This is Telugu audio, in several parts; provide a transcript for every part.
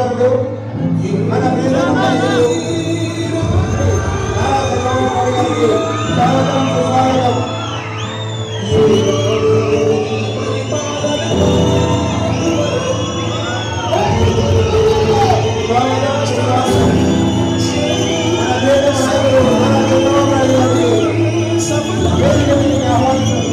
వ్యవస్థాపకుడు మన ప్రియతమ నాయకుడు నారా చంద్రబాబు నాయుడు గారికి స్వాగతం సుస్వాగతం స్వాగతం సుస్వాగతం మన ప్రియతమ నాయకుడు నారా చంద్రబాబు నాయుడు గారికి వేదిక మీదకి ఆహ్వానిస్తున్నాం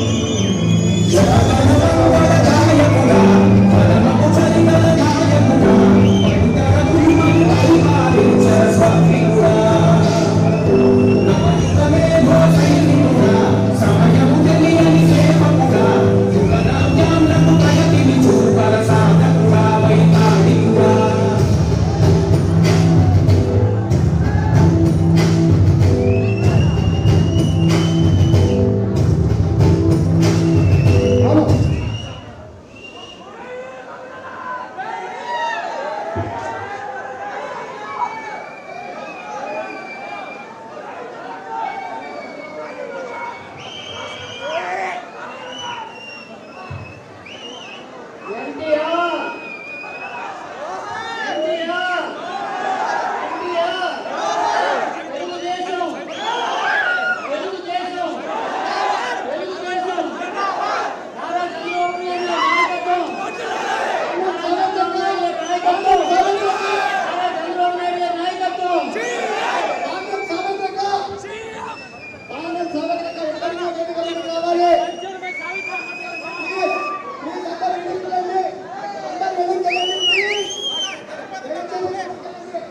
ఎన్టీఆర్ ఎన్టీఆర్ ఎన్టీఆర్ తెలుగుదేశం తెలుగుదేశం తెలుగుదేశం నారా చంద్రబాబు నాయుడు నాయకత్వం నారా చంద్రబాబు నాయుడు నాయకత్వం నారా చంద్రబాబు నాయుడు గారి నాయకత్వం కాంగ్రెస్ సభకు ఎక్కడికైనా వేదికలకు రావాలి ప్లీజ్ అందరూ వెనక్కి వెళ్ళండి. అందరూ వెనక్కి వెళ్ళండి, ప్లీజ్. వెనక్కి వెళ్ళండి.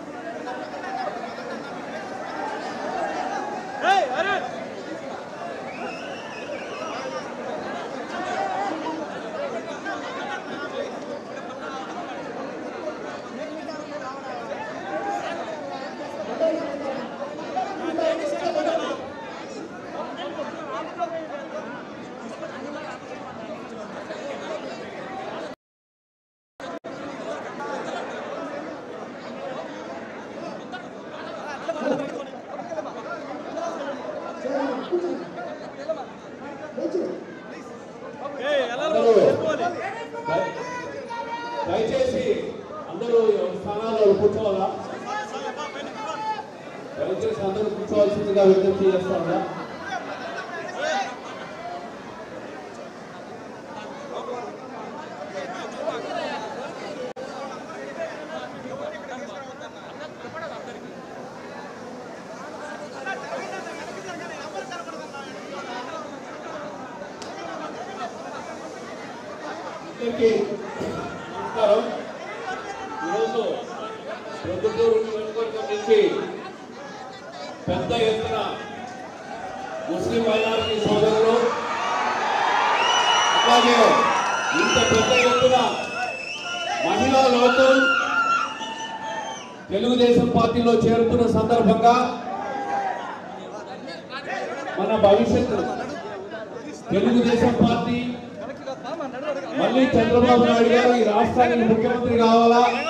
అందరూ దయ- దయచేసి అందరూ స్థానాల్లో కూర్చోవాలా దయచేసి అందరూ కూర్చోవాల్సిందిగా విజ్ఞప్తి చేస్తారా అందరికీ నమస్కారం ఈరోజు ప్రొద్దుటూరు నియోజకవర్గం నుంచి పెద్ద ఎత్తున ముస్లిం మైనారిటీ సోదరులు అలాగే ఇంత పెద్ద ఎత్తున మహిళా లోకం తెలుగుదేశం పార్టీలో చేరుతున్న సందర్భంగా మన భవిష్యత్తు తెలుగుదేశం పార్టీ మళ్ళీ చంద్రబాబు నాయుడు గారు ఈ రాష్ట్రానికి ముఖ్యమంత్రి కావాలా